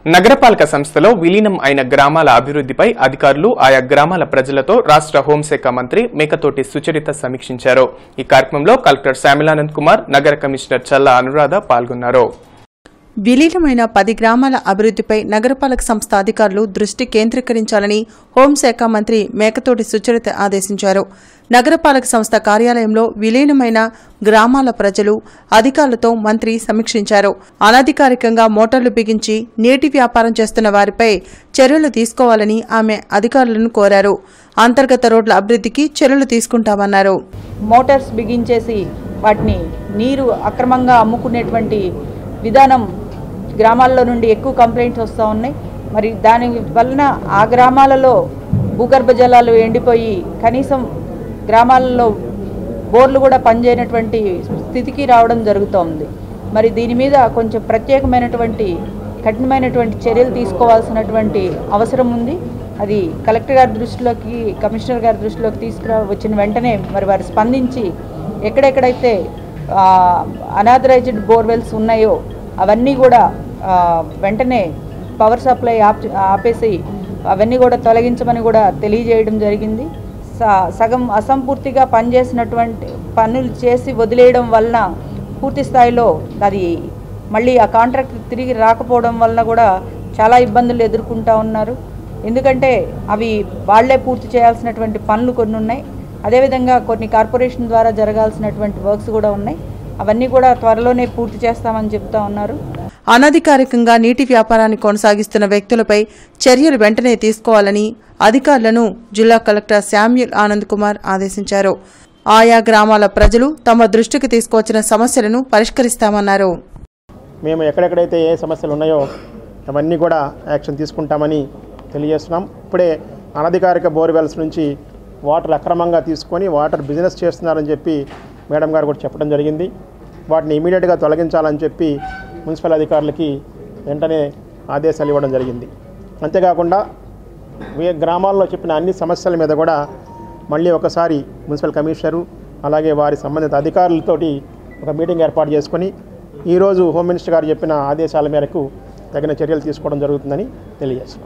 నగరపాలక సంస్థలో విలీనం అయిన గ్రామాల అభివృద్ధిపై అధికారులు ఆయా గ్రామాల ప్రజలతో రాష్ట్ర హోంశాఖ మంత్రి మేకతోటి సుచరిత సమీక్షించారు ఈ కార్యక్రమంలో కలెక్టర్ శ్యామిలానంద్ కుమార్ నగర కమిషనర్ చల్లా అనురాధ పాల్గొన్నారు విలీనమైన పది గ్రామాల అభివృద్ధిపై నగరపాలక సంస్థ అధికారులు దృష్టి కేంద్రీకరించాలని హోంశాఖ మంత్రి మేకతోటి సుచరిత ఆదేశించారు నగరపాలక సంస్థ కార్యాలయంలో విలీనమైన గ్రామాల ప్రజలు అధికారులతో మంత్రి సమీక్షించారు అనధికారికంగా మోటార్లు బిగించి నీటి వ్యాపారం చేస్తున్న వారిపై చర్యలు తీసుకోవాలని ఆమె అధికారులను కోరారు అంతర్గత రోడ్ల అభివృద్ధికి చర్యలు తీసుకుంటామన్నారు మోటార్స్ బిగించేసి వాటిని నీరు అక్రమంగా అమ్ముకునేటువంటి విధానం గ్రామాల్లో నుండి ఎక్కువ కంప్లైంట్స్ వస్తూ ఉన్నాయి మరి దాని వలన ఆ గ్రామాలలో భూగర్భ జలాలు ఎండిపోయి కనీసం గ్రామాలలో బోర్లు కూడా పనిచేయనటువంటి స్థితికి రావడం జరుగుతోంది మరి దీని మీద కొంచెం ప్రత్యేకమైనటువంటి కఠినమైనటువంటి చర్యలు తీసుకోవాల్సినటువంటి అవసరం ఉంది అది కలెక్టర్ గారి దృష్టిలోకి కమిషనర్ గారి దృష్టిలోకి తీసుకురా వచ్చిన వెంటనే మరి వారు స్పందించి ఎక్కడెక్కడైతే అనాథరైజ్డ్ బోర్వెల్స్ ఉన్నాయో అవన్నీ కూడా ఆ, వెంటనే పవర్ సప్లై ఆప్ ఆపేసి అవన్నీ కూడా తొలగించమని కూడా తెలియజేయడం జరిగింది స- సగం అసంపూర్తిగా పనిచేసినటువంటి పనులు చేసి వదిలేయడం వలన పూర్తి స్థాయిలో అది మళ్ళీ ఆ కాంట్రాక్ట్ తిరిగి రాకపోవడం వలన కూడా చాలా ఇబ్బందులు ఎదుర్కొంటా ఉన్నారు ఎందుకంటే అవి వాళ్ళే పూర్తి చేయాల్సినటువంటి పనులు కొన్ని ఉన్నాయి అదేవిధంగా కొన్ని కార్పొరేషన్ ద్వారా జరగాల్సినటువంటి వర్క్స్ కూడా ఉన్నాయి అవన్నీ కూడా త్వరలోనే పూర్తి చేస్తామని చెప్తా ఉన్నారు అనధికారికంగా నీటి వ్యాపారాన్ని కొనసాగిస్తున్న వ్యక్తులపై చర్యలు వెంటనే తీసుకోవాలని అధికారులను జిల్లా కలెక్టర్ శామ్యుల్ ఆనంద్ కుమార్ ఆదేశించారు ఆయా గ్రామాల ప్రజలు తమ దృష్టికి తీసుకువచ్చిన సమస్యలను పరిష్కరిస్తామన్నారు మేము ఎక్కడెక్కడైతే ఏ సమస్యలు ఉన్నాయో అవన్నీ కూడా యాక్షన్ తీసుకుంటామని తెలియజేస్తున్నాం ఇప్పుడే అనధికారిక బోర్వెల్స్ నుంచి వాటర్ అక్రమంగా తీసుకొని వాటర్ బిజినెస్ చేస్తున్నారని చెప్పి మేడం గారు కూడా చెప్పడం జరిగింది వాటిని ఇమీడియట్గా తొలగించాలని చెప్పి మున్సిపల్ అధికారులకి వెంటనే ఆదేశాలు ఇవ్వడం జరిగింది అంతేకాకుండా వే గ్రామాల్లో చెప్పిన అన్ని సమస్యల మీద కూడా మళ్ళీ ఒకసారి మున్సిపల్ కమిషనరు అలాగే వారి సంబంధిత అధికారులతోటి ఒక మీటింగ్ ఏర్పాటు చేసుకొని ఈరోజు హోమ్ మినిస్టర్ గారు చెప్పిన ఆదేశాల మేరకు తగిన చర్యలు తీసుకోవడం జరుగుతుందని తెలియజేస్తున్నాం